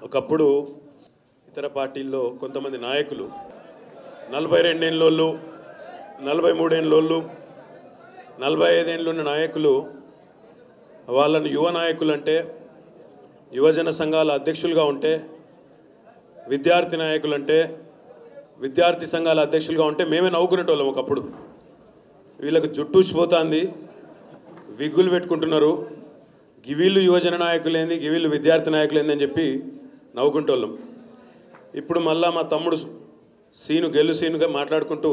ఒకప్పుడు ఇతర పార్టీల్లో కొంతమంది నాయకులు నలభై రెండేళ్ళోళ్ళు నలభై మూడేళ్ళోళ్ళు నలభై ఐదేళ్ళు ఉన్న నాయకులు వాళ్ళని యువ నాయకులు అంటే యువజన సంఘాల అధ్యక్షులుగా ఉంటే విద్యార్థి నాయకులు అంటే విద్యార్థి సంఘాల అధ్యక్షులుగా ఉంటే మేమే నవ్వుకునేటోళ్ళం ఒకప్పుడు వీళ్ళకు జుట్టూసిపోతుంది విగ్గులు పెట్టుకుంటున్నారు గివీళ్ళు యువజన నాయకులేంది గివీళ్ళు విద్యార్థి నాయకులేంది అని చెప్పి నవ్వుకుంటోళ్ళం ఇప్పుడు మళ్ళా మా తమ్ముడు సీను గెలు సీనుగా మాట్లాడుకుంటూ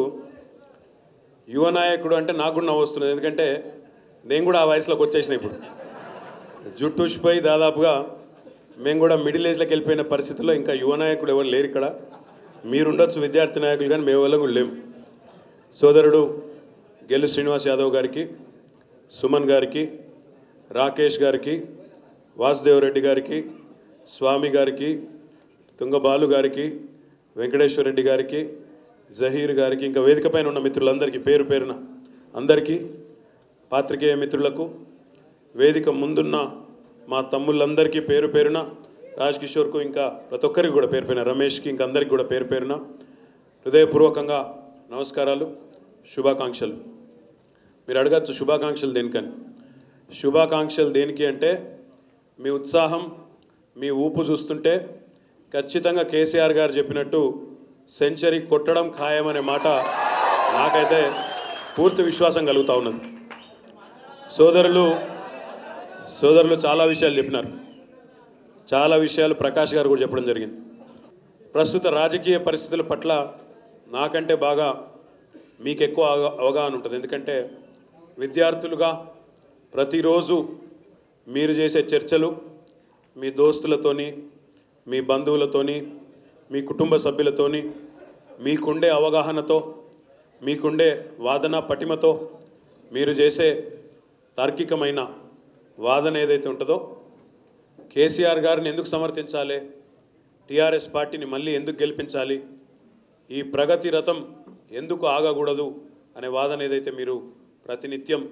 యువ నాయకుడు అంటే నాకు కూడా నవ్వు వస్తున్నది ఎందుకంటే నేను కూడా ఆ వయసులోకి వచ్చేసిన ఇప్పుడు జుట్టు ఊసిపోయి దాదాపుగా మేము కూడా మిడిల్ ఏజ్లోకి వెళ్ళిపోయిన పరిస్థితుల్లో ఇంకా యువ నాయకుడు ఎవరు లేరు ఇక్కడ మీరుండొచ్చు విద్యార్థి నాయకులు కానీ మేము ఎవరు కూడా లేము సోదరుడు గెల్లు శ్రీనివాస్ యాదవ్ గారికి సుమన్ గారికి రాకేష్ గారికి వాసుదేవ్ రెడ్డి గారికి స్వామి గారికి తుంగబాలు గారికి వెంకటేశ్వర రెడ్డి గారికి జహీర్ గారికి ఇంకా వేదిక పైన ఉన్న మిత్రులందరికీ పేరు పేరున అందరికీ పాత్రికేయ మిత్రులకు వేదిక ముందున్న మా తమ్ముళ్ళందరికీ పేరు పేరున రాజ్ కిషోర్కు ఇంకా ప్రతి ఒక్కరికి కూడా పేరు పేరున రమేష్కి ఇంకా అందరికీ కూడా పేరు పేరున హృదయపూర్వకంగా నమస్కారాలు శుభాకాంక్షలు మీరు అడగచ్చు శుభాకాంక్షలు దేనికని శుభాకాంక్షలు దేనికి అంటే మీ ఉత్సాహం మీ ఊపు చూస్తుంటే ఖచ్చితంగా కేసీఆర్ గారు చెప్పినట్టు సెంచరీ కొట్టడం ఖాయమనే మాట నాకైతే పూర్తి విశ్వాసం కలుగుతూ ఉన్నది సోదరులు సోదరులు చాలా విషయాలు చెప్పినారు చాలా విషయాలు ప్రకాష్ గారు కూడా చెప్పడం జరిగింది ప్రస్తుత రాజకీయ పరిస్థితుల పట్ల నాకంటే బాగా మీకు ఎక్కువ అవగా- అవగాహన ఉంటుంది ఎందుకంటే విద్యార్థులుగా ప్రతిరోజు మీరు చేసే చర్చలు మీ దోస్తులతోని మీ బంధువులతోని మీ కుటుంబ సభ్యులతోని మీకుండే అవగాహనతో మీకుండే వాదన పటిమతో మీరు చేసే తార్కికమైన వాదన ఏదైతే ఉంటుందో కేసీఆర్ గారిని ఎందుకు సమర్థించాలి టీఆర్ఎస్ పార్టీని మళ్ళీ ఎందుకు గెలిపించాలి ఈ ప్రగతి రథం ఎందుకు ఆగకూడదు అనే వాదన ఏదైతే మీరు ప్రతినిత్యం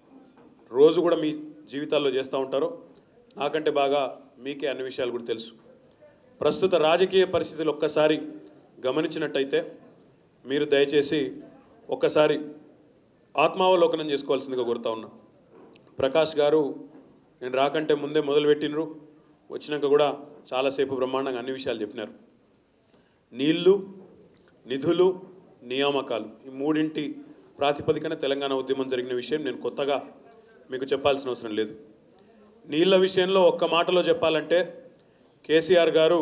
రోజు కూడా మీ జీవితాల్లో చేస్తూ ఉంటారో నాకంటే బాగా మీకే అన్ని విషయాలు కూడా తెలుసు ప్రస్తుత రాజకీయ పరిస్థితులు ఒక్కసారి గమనించినట్టయితే మీరు దయచేసి ఒక్కసారి ఆత్మావలోకనం చేసుకోవాల్సిందిగా కోరుతా ఉన్నా ప్రకాష్ గారు నేను రాకంటే ముందే మొదలుపెట్టినరు వచ్చినాక కూడా చాలాసేపు బ్రహ్మాండంగా అన్ని విషయాలు చెప్పినారు నీళ్లు నిధులు నియామకాలు ఈ మూడింటి ప్రాతిపదికన తెలంగాణ ఉద్యమం జరిగిన విషయం నేను కొత్తగా మీకు చెప్పాల్సిన అవసరం లేదు నీళ్ల విషయంలో ఒక్క మాటలో చెప్పాలంటే కేసీఆర్ గారు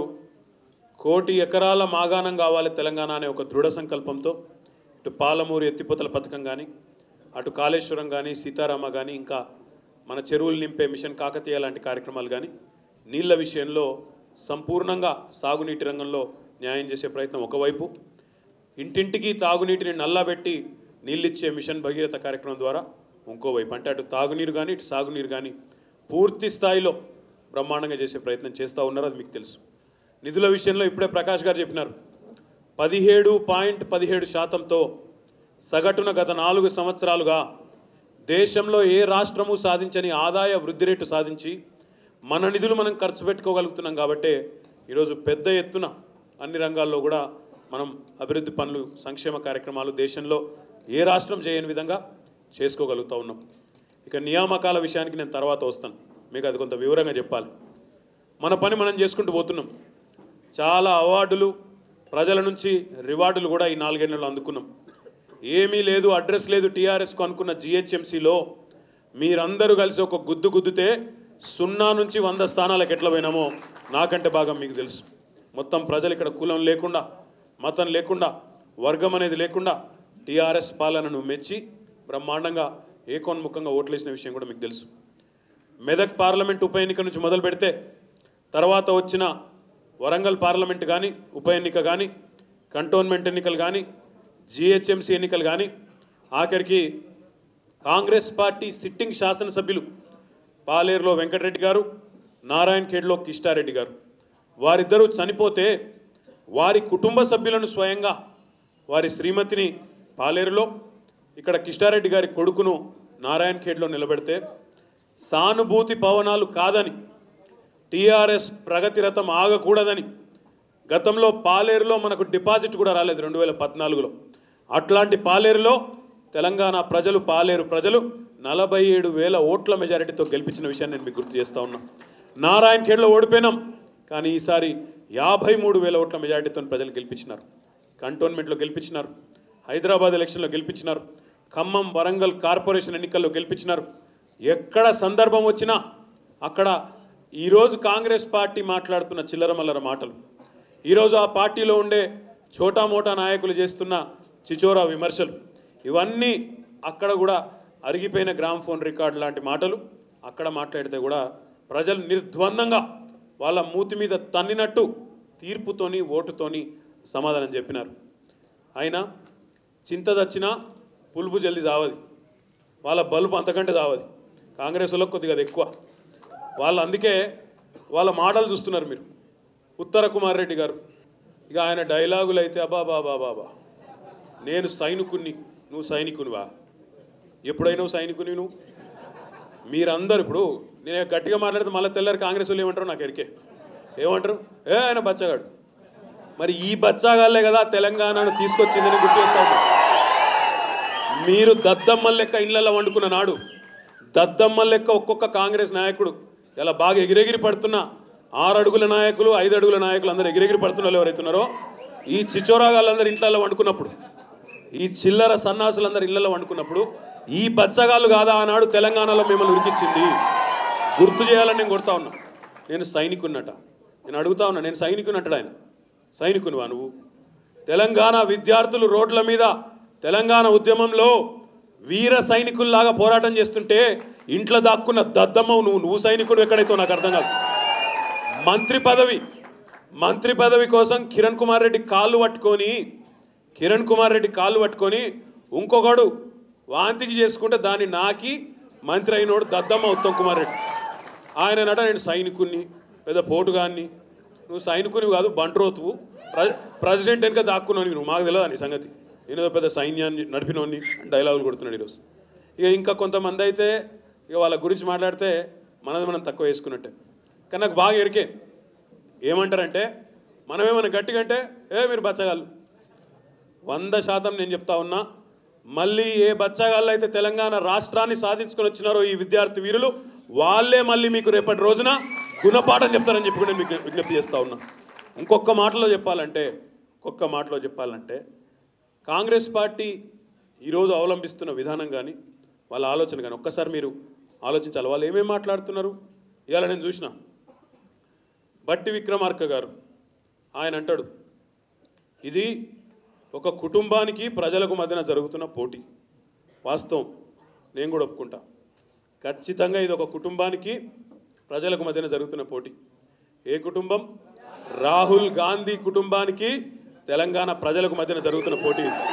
కోటి ఎకరాల మాగాణం కావాలి తెలంగాణ అనే ఒక దృఢ సంకల్పంతో ఇటు పాలమూరు ఎత్తిపోతల పథకం కానీ అటు కాళేశ్వరం కానీ సీతారామ కానీ ఇంకా మన చెరువులు నింపే మిషన్ కాకతీయ లాంటి కార్యక్రమాలు కానీ నీళ్ల విషయంలో సంపూర్ణంగా సాగునీటి రంగంలో న్యాయం చేసే ప్రయత్నం ఒకవైపు ఇంటింటికి తాగునీటిని నల్లబెట్టి నీళ్ళిచ్చే మిషన్ భగీరథ కార్యక్రమం ద్వారా ఇంకోవైపు అంటే అటు తాగునీరు కానీ ఇటు సాగునీరు కానీ పూర్తి స్థాయిలో బ్రహ్మాండంగా చేసే ప్రయత్నం చేస్తూ ఉన్నారు అది మీకు తెలుసు నిధుల విషయంలో ఇప్పుడే ప్రకాష్ గారు చెప్పినారు పదిహేడు పాయింట్ పదిహేడు శాతంతో సగటున గత నాలుగు సంవత్సరాలుగా దేశంలో ఏ రాష్ట్రము సాధించని ఆదాయ వృద్ధి రేటు సాధించి మన నిధులు మనం ఖర్చు పెట్టుకోగలుగుతున్నాం కాబట్టే ఈరోజు పెద్ద ఎత్తున అన్ని రంగాల్లో కూడా మనం అభివృద్ధి పనులు సంక్షేమ కార్యక్రమాలు దేశంలో ఏ రాష్ట్రం చేయని విధంగా చేసుకోగలుగుతూ ఉన్నాం ఇక నియామకాల విషయానికి నేను తర్వాత వస్తాను మీకు అది కొంత వివరంగా చెప్పాలి మన పని మనం చేసుకుంటూ పోతున్నాం చాలా అవార్డులు ప్రజల నుంచి రివార్డులు కూడా ఈ నాలుగేళ్లలో అందుకున్నాం ఏమీ లేదు అడ్రస్ లేదు టీఆర్ఎస్కు అనుకున్న జిహెచ్ఎంసీలో మీరందరూ కలిసి ఒక గుద్దు గుద్దుతే సున్నా నుంచి వంద స్థానాలకు ఎట్లా పోయినామో నాకంటే బాగా మీకు తెలుసు మొత్తం ప్రజలు ఇక్కడ కులం లేకుండా మతం లేకుండా వర్గం అనేది లేకుండా టీఆర్ఎస్ పాలనను మెచ్చి బ్రహ్మాండంగా ఏకోన్ముఖంగా ఓట్లేసిన విషయం కూడా మీకు తెలుసు మెదక్ పార్లమెంట్ ఉప ఎన్నిక నుంచి మొదలు పెడితే తర్వాత వచ్చిన వరంగల్ పార్లమెంట్ కానీ ఉప ఎన్నిక కానీ కంటోన్మెంట్ ఎన్నికలు కానీ జిహెచ్ఎంసీ ఎన్నికలు కానీ ఆఖరికి కాంగ్రెస్ పార్టీ సిట్టింగ్ శాసనసభ్యులు పాలేరులో వెంకటరెడ్డి గారు నారాయణ ఖేడ్లో కిష్టారెడ్డి గారు వారిద్దరూ చనిపోతే వారి కుటుంబ సభ్యులను స్వయంగా వారి శ్రీమతిని పాలేరులో ఇక్కడ కిష్టారెడ్డి గారి కొడుకును నారాయణ ఖేడ్లో నిలబెడితే సానుభూతి పవనాలు కాదని టీఆర్ఎస్ ప్రగతి రథం ఆగకూడదని గతంలో పాలేరులో మనకు డిపాజిట్ కూడా రాలేదు రెండు వేల పద్నాలుగులో అట్లాంటి పాలేరులో తెలంగాణ ప్రజలు పాలేరు ప్రజలు నలభై ఏడు వేల ఓట్ల మెజారిటీతో గెలిపించిన విషయాన్ని నేను మీకు గుర్తు చేస్తా ఉన్నా నారాయణ ఖేడ్లో ఓడిపోయినాం కానీ ఈసారి యాభై మూడు వేల ఓట్ల మెజారిటీతో ప్రజలు గెలిపించినారు కంటోన్మెంట్లో గెలిపించినారు హైదరాబాద్ ఎలక్షన్లో గెలిపించినారు ఖమ్మం వరంగల్ కార్పొరేషన్ ఎన్నికల్లో గెలిపించినారు ఎక్కడ సందర్భం వచ్చినా అక్కడ ఈరోజు కాంగ్రెస్ పార్టీ మాట్లాడుతున్న చిల్లర మల్లర మాటలు ఈరోజు ఆ పార్టీలో ఉండే చోటా మోటా నాయకులు చేస్తున్న చిచోరా విమర్శలు ఇవన్నీ అక్కడ కూడా అరిగిపోయిన గ్రామ్ ఫోన్ రికార్డు లాంటి మాటలు అక్కడ మాట్లాడితే కూడా ప్రజలు నిర్ద్వందంగా వాళ్ళ మూతి మీద తన్నినట్టు తీర్పుతోని ఓటుతోని సమాధానం చెప్పినారు అయినా చింత చచ్చినా పులుపు జల్ది చావది వాళ్ళ బల్బు అంతకంటే చావది కాంగ్రెస్ వాళ్ళకి కొద్దిగా అది ఎక్కువ వాళ్ళు అందుకే వాళ్ళ మాటలు చూస్తున్నారు మీరు ఉత్తర కుమార్ రెడ్డి గారు ఇక ఆయన డైలాగులు అయితే అబ్బా బాబా బాబా నేను సైనికుణ్ణి నువ్వు సైనికునివా ఎప్పుడైనా నువ్వు సైనికుని నువ్వు మీరందరూ ఇప్పుడు నేను గట్టిగా మాట్లాడితే మళ్ళీ తెల్లారి కాంగ్రెస్ వాళ్ళు ఏమంటారు నాకు ఎరికే ఏమంటారు ఏ ఆయన బచ్చగాడు మరి ఈ బచ్చాగాళ్ళే కదా తెలంగాణను తీసుకొచ్చిందని గుర్తు చేస్తా ఉన్నా. మీరు దద్దమ్మల లెక్క ఇళ్లలో వండుకున్న నాడు దద్దమ్మల లెక్క ఒక్కొక్క కాంగ్రెస్ నాయకుడు ఇలా బాగా ఎగిరెగిరి పడుతున్న ఆరు అడుగుల నాయకులు ఐదు అడుగుల నాయకులు అందరూ ఎగిరెగిరి పడుతున్న వాళ్ళు ఎవరైతున్నారో ఈ చిచోరాగాళ్ళందరూ ఇంట్లో వండుకున్నప్పుడు ఈ చిల్లర సన్నాసులందరూ ఇళ్లలో వండుకున్నప్పుడు ఈ బచ్చగాళ్ళు కాదా ఆనాడు తెలంగాణలో మిమ్మల్ని ఉరికిచ్చింది గుర్తు చేయాలని నేను కొడతా ఉన్నా నేను సైనికున్నట నేను అడుగుతా ఉన్నా నేను సైనికున్నట్టు ఆయన సైనికునివా నువ్వు తెలంగాణ విద్యార్థులు రోడ్ల మీద తెలంగాణ ఉద్యమంలో వీర సైనికుల్లాగా పోరాటం చేస్తుంటే ఇంట్లో దాక్కున్న దద్దమ్మవు నువ్వు నువ్వు సైనికుడు ఎక్కడైతే నాకు అర్థం కాదు మంత్రి పదవి మంత్రి పదవి కోసం కిరణ్ కుమార్ రెడ్డి కాళ్ళు పట్టుకొని కిరణ్ కుమార్ రెడ్డి కాళ్ళు పట్టుకొని ఇంకొకడు వాంతికి చేసుకుంటే దాన్ని నాకి మంత్రి అయినోడు దద్దమ్మ ఉత్తమ్ కుమార్ రెడ్డి ఆయన నట నేను సైనికుణ్ణి పెద్ద పోటుగాన్ని నువ్వు సైనికునివి కాదు బంట్రోతువు ప్ర ప్రెసిడెంట్ వెనుక దాక్కున్నావు నువ్వు మాకు తెలియదు నీ సంగతి నేను పెద్ద సైన్యాన్ని నడిపినోని డైలాగులు కొడుతున్నాడు ఈరోజు ఇక ఇంకా కొంతమంది అయితే ఇక వాళ్ళ గురించి మాట్లాడితే మనది మనం తక్కువ వేసుకున్నట్టే కానీ నాకు బాగా ఎరికే ఏమంటారంటే మనమేమన్నా గట్టిగా అంటే ఏ మీరు బచ్చగాళ్ళు వంద శాతం నేను చెప్తా ఉన్నా మళ్ళీ ఏ బచ్చగాళ్ళు అయితే తెలంగాణ రాష్ట్రాన్ని సాధించుకొని వచ్చినారో ఈ విద్యార్థి వీరులు వాళ్ళే మళ్ళీ మీకు రేపటి రోజున గుణపాఠం చెప్తారని చెప్పి కూడా నేను మీకు విజ్ఞప్తి చేస్తా ఉన్నా ఇంకొక మాటలో చెప్పాలంటే ఇంకొక మాటలో చెప్పాలంటే కాంగ్రెస్ పార్టీ ఈరోజు అవలంబిస్తున్న విధానం కానీ వాళ్ళ ఆలోచన కానీ ఒక్కసారి మీరు ఆలోచించాలి వాళ్ళు ఏమేమి మాట్లాడుతున్నారు ఇవాళ నేను చూసిన బట్టి విక్రమార్క గారు ఆయన అంటాడు ఇది ఒక కుటుంబానికి ప్రజలకు మధ్యన జరుగుతున్న పోటీ వాస్తవం నేను కూడా ఒప్పుకుంటా ఖచ్చితంగా ఇది ఒక కుటుంబానికి ప్రజలకు మధ్యన జరుగుతున్న పోటీ ఏ కుటుంబం రాహుల్ గాంధీ కుటుంబానికి తెలంగాణ ప్రజలకు మధ్యన జరుగుతున్న పోటీ ఇది.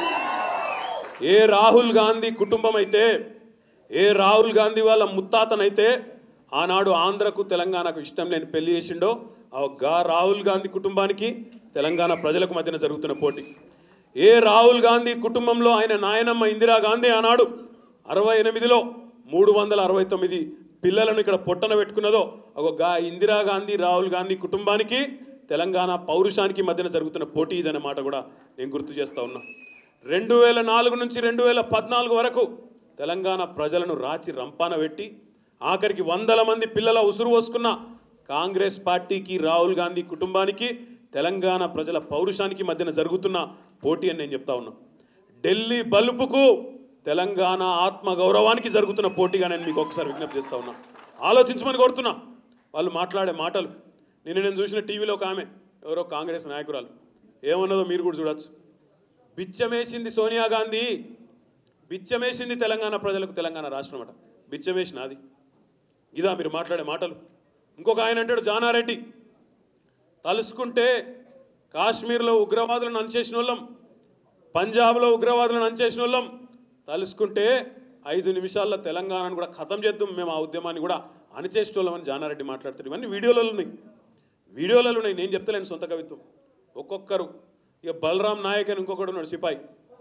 ఏ రాహుల్ గాంధీ కుటుంబం అయితే ఏ రాహుల్ గాంధీ వాళ్ళ ముత్తాతనైతే ఆనాడు ఆంధ్రకు తెలంగాణకు ఇష్టం లేని పెళ్లి చేసిండో ఆ గా రాహుల్ గాంధీ కుటుంబానికి తెలంగాణ ప్రజలకు మధ్యన జరుగుతున్న పోటీ ఏ రాహుల్ గాంధీ కుటుంబంలో ఆయన నాయనమ్మ ఇందిరా గాంధీ ఆనాడు అరవై ఎనిమిదిలో మూడు వందల అరవై తొమ్మిది పిల్లలను ఇక్కడ పొట్టన పెట్టుకున్నదో ఒక గా ఇందిరా గాంధీ రాహుల్ గాంధీ కుటుంబానికి తెలంగాణ పౌరుషానికి మధ్యన జరుగుతున్న పోటీ ఇదనే మాట కూడా నేను గుర్తు చేస్తా ఉన్నా రెండు వేల నాలుగు నుంచి రెండు వేల పద్నాలుగు వరకు తెలంగాణ ప్రజలను రాచి రంపాన పెట్టి ఆఖరికి వందల మంది పిల్లల ఉసురు పోసుకున్న కాంగ్రెస్ పార్టీకి రాహుల్ గాంధీ కుటుంబానికి తెలంగాణ ప్రజల పౌరుషానికి మధ్యన జరుగుతున్న పోటీ అని నేను చెప్తా ఉన్నా ఢిల్లీ బల్బుకు తెలంగాణ ఆత్మ గౌరవానికి జరుగుతున్న పోటీగా నేను మీకు ఒకసారి విజ్ఞప్తి చేస్తా ఉన్నా ఆలోచించమని కోరుతున్నా వాళ్ళు మాట్లాడే మాటలు నిన్న నేను చూసిన టీవీలో ఒక ఆమె ఎవరో కాంగ్రెస్ నాయకురాలు ఏమన్నదో మీరు కూడా చూడొచ్చు బిచ్చమేసింది సోనియా గాంధీ బిచ్చమేసింది తెలంగాణ ప్రజలకు తెలంగాణ రాష్ట్రం అట బిచ్చమేసిన అది ఇదా మీరు మాట్లాడే మాటలు ఇంకొక ఆయన అంటాడు జానారెడ్డి తలుసుకుంటే కాశ్మీర్లో ఉగ్రవాదులను అంచేసిన వాళ్ళం పంజాబ్లో ఉగ్రవాదులను అంచేసిన వాళ్ళం తలుసుకుంటే ఐదు నిమిషాల్లో తెలంగాణను కూడా ఖతం చేద్దాం మేము ఆ ఉద్యమాన్ని కూడా అణచేసేటోళ్ళమని జానారెడ్డి మాట్లాడుతారు ఇవన్నీ వీడియోలలో ఉన్నాయి వీడియోలలో ఉన్నాయి నేను చెప్తలేను సొంత కవిత్వం ఒక్కొక్కరు ఇక బలరాం నాయక్ అని ఇంకొకడు ఉన్నాడు సిపాయి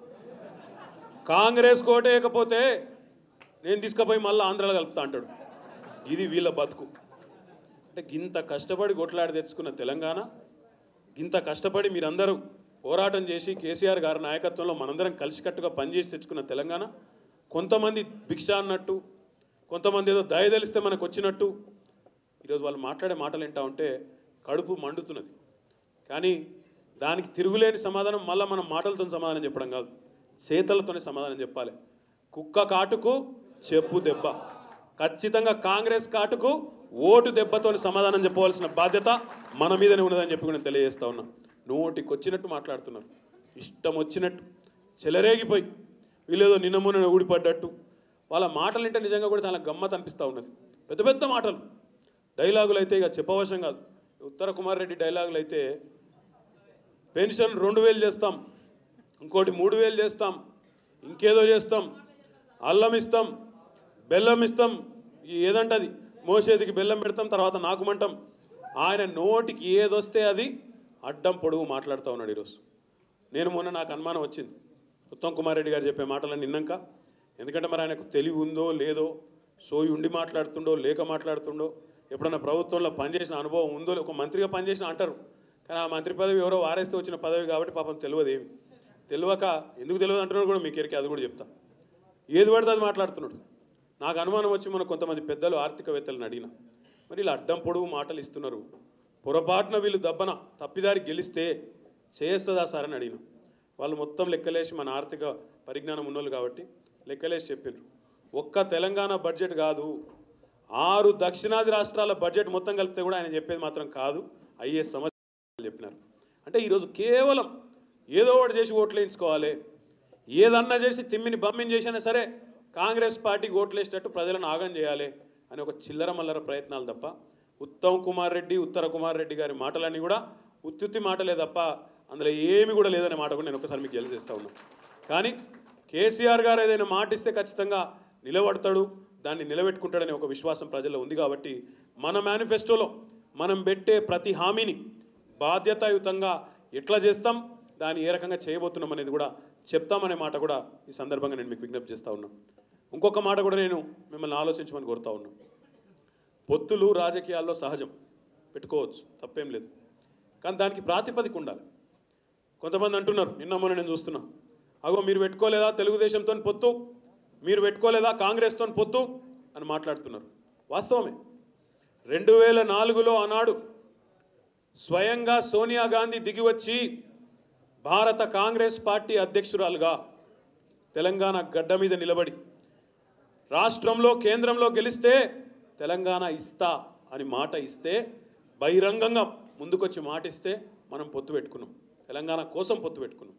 కాంగ్రెస్ అంటే గింత కష్టపడి కొట్లాడి తెచ్చుకున్న తెలంగాణ ఇంత కష్టపడి మీరందరూ పోరాటం చేసి కేసీఆర్ గారి నాయకత్వంలో మనందరం కలిసికట్టుగా పనిచేసి తెచ్చుకున్న తెలంగాణ కొంతమంది భిక్ష అన్నట్టు కొంతమంది ఏదో దయదలిస్తే మనకు వచ్చినట్టు ఈరోజు వాళ్ళు మాట్లాడే మాటలు వింటా ఉంటే కడుపు మండుతున్నది కానీ దానికి తిరుగులేని సమాధానం మళ్ళీ మనం మాటలతో సమాధానం చెప్పడం కాదు చేతలతోనే సమాధానం చెప్పాలి కుక్క కాటుకు చెప్పు దెబ్బ ఖచ్చితంగా కాంగ్రెస్ కాటుకు ఓటు దెబ్బతో సమాధానం చెప్పవలసిన బాధ్యత మన మీదనే ఉన్నదని చెప్పి కూడా నేను తెలియజేస్తా ఉన్నా నోటికి వచ్చినట్టు మాట్లాడుతున్నారు ఇష్టం వచ్చినట్టు చెలరేగిపోయి వీళ్ళేదో నిన్న మొన్న ఊడిపడ్డట్టు వాళ్ళ మాటలు వింటే నిజంగా కూడా చాలా గమ్మత్ అనిపిస్తూ ఉన్నది పెద్ద పెద్ద మాటలు డైలాగులు అయితే ఇక చెప్పవశం కాదు ఉత్తర కుమార్ రెడ్డి డైలాగులు అయితే పెన్షన్ రెండు వేలు చేస్తాం ఇంకోటి మూడు వేలు చేస్తాం ఇంకేదో చేస్తాం అల్లం ఇస్తాం బెల్లం ఇస్తాం ఈ ఏదంటది మోసేదికి బెల్లం పెడతాం తర్వాత నాకుమంటాం ఆయన నోటికి ఏదొస్తే అది అడ్డం పొడుగు మాట్లాడుతూ ఉన్నాడు ఈరోజు నేను మొన్న నాకు అనుమానం వచ్చింది ఉత్తమ్ కుమార్ రెడ్డి గారు చెప్పే మాటలను విన్నాక ఎందుకంటే మరి ఆయనకు తెలివి ఉందో లేదో సోయి ఉండి మాట్లాడుతుండో లేక మాట్లాడుతుండో ఎప్పుడన్నా ప్రభుత్వంలో పనిచేసిన అనుభవం ఉందో ఒక మంత్రిగా పనిచేసిన అంటారు కానీ ఆ మంత్రి పదవి ఎవరో వారేస్తే వచ్చిన పదవి కాబట్టి పాపం తెలియదు ఏమి తెలియక ఎందుకు తెలియదు అంటున్నాడు కూడా మీకు ఎరికి అది కూడా చెప్తా ఏది పడితే అది మాట్లాడుతున్నాడు నాకు అనుమానం వచ్చి మన కొంతమంది పెద్దలు ఆర్థికవేత్తలను అడిగిన మరి ఇలా అడ్డం పొడుగు మాటలు ఇస్తున్నారు పొరపాటున వీళ్ళు దబ్బన తప్పిదారి గెలిస్తే చేస్తుందా సార్ అని అడిగిన వాళ్ళు మొత్తం లెక్కలేసి మన ఆర్థిక పరిజ్ఞానం ఉన్నోళ్ళు కాబట్టి లెక్కలేసి చెప్పిండ్రు ఒక్క తెలంగాణ బడ్జెట్ కాదు ఆరు దక్షిణాది రాష్ట్రాల బడ్జెట్ మొత్తం కలిపితే కూడా ఆయన చెప్పేది మాత్రం కాదు అయ్యే సమస్య చెప్పినారు అంటే ఈరోజు కేవలం ఏదో ఒకటి చేసి ఓట్లు వేయించుకోవాలి ఏదన్నా చేసి తిమ్మిని బమ్మిని చేసినా సరే కాంగ్రెస్ పార్టీకి ఓట్లు వేసేటట్టు ప్రజలను ఆగం చేయాలి అని ఒక చిల్లర మల్లర ప్రయత్నాలు తప్ప ఉత్తమ్ కుమార్ రెడ్డి ఉత్తర కుమార్ రెడ్డి గారి మాటలన్నీ కూడా ఉత్తుత్తి మాటలే తప్ప అందులో ఏమి కూడా లేదనే మాట కూడా నేను ఒకసారి మీకు తెలియజేస్తా ఉన్నాను కానీ కేసీఆర్ గారు ఏదైనా మాట ఇస్తే ఖచ్చితంగా నిలబడతాడు దాన్ని నిలబెట్టుకుంటాడనే ఒక విశ్వాసం ప్రజల్లో ఉంది కాబట్టి మన మేనిఫెస్టోలో మనం పెట్టే ప్రతి హామీని బాధ్యతాయుతంగా ఎట్లా చేస్తాం దాన్ని ఏ రకంగా చేయబోతున్నాం అనేది కూడా చెప్తామనే మాట కూడా ఈ సందర్భంగా నేను మీకు విజ్ఞప్తి చేస్తా ఉన్నాను ఇంకొక మాట కూడా నేను మిమ్మల్ని ఆలోచించమని కోరుతా ఉన్నాను పొత్తులు రాజకీయాల్లో సహజం పెట్టుకోవచ్చు తప్పేం లేదు కానీ దానికి ప్రాతిపదిక ఉండాలి కొంతమంది అంటున్నారు నిన్న మొన్న నేను చూస్తున్నా అగో మీరు పెట్టుకోలేదా తెలుగుదేశంతో పొత్తు మీరు పెట్టుకోలేదా కాంగ్రెస్తో పొత్తు అని మాట్లాడుతున్నారు వాస్తవమే రెండు వేల నాలుగులో ఆనాడు స్వయంగా సోనియా గాంధీ దిగివచ్చి భారత కాంగ్రెస్ పార్టీ అధ్యక్షురాలుగా తెలంగాణ గడ్డ మీద నిలబడి రాష్ట్రంలో కేంద్రంలో గెలిస్తే తెలంగాణ ఇస్తా అని మాట ఇస్తే బహిరంగంగా ముందుకొచ్చి మాట ఇస్తే మనం పొత్తు పెట్టుకున్నాం తెలంగాణ కోసం పొత్తు పెట్టుకున్నాం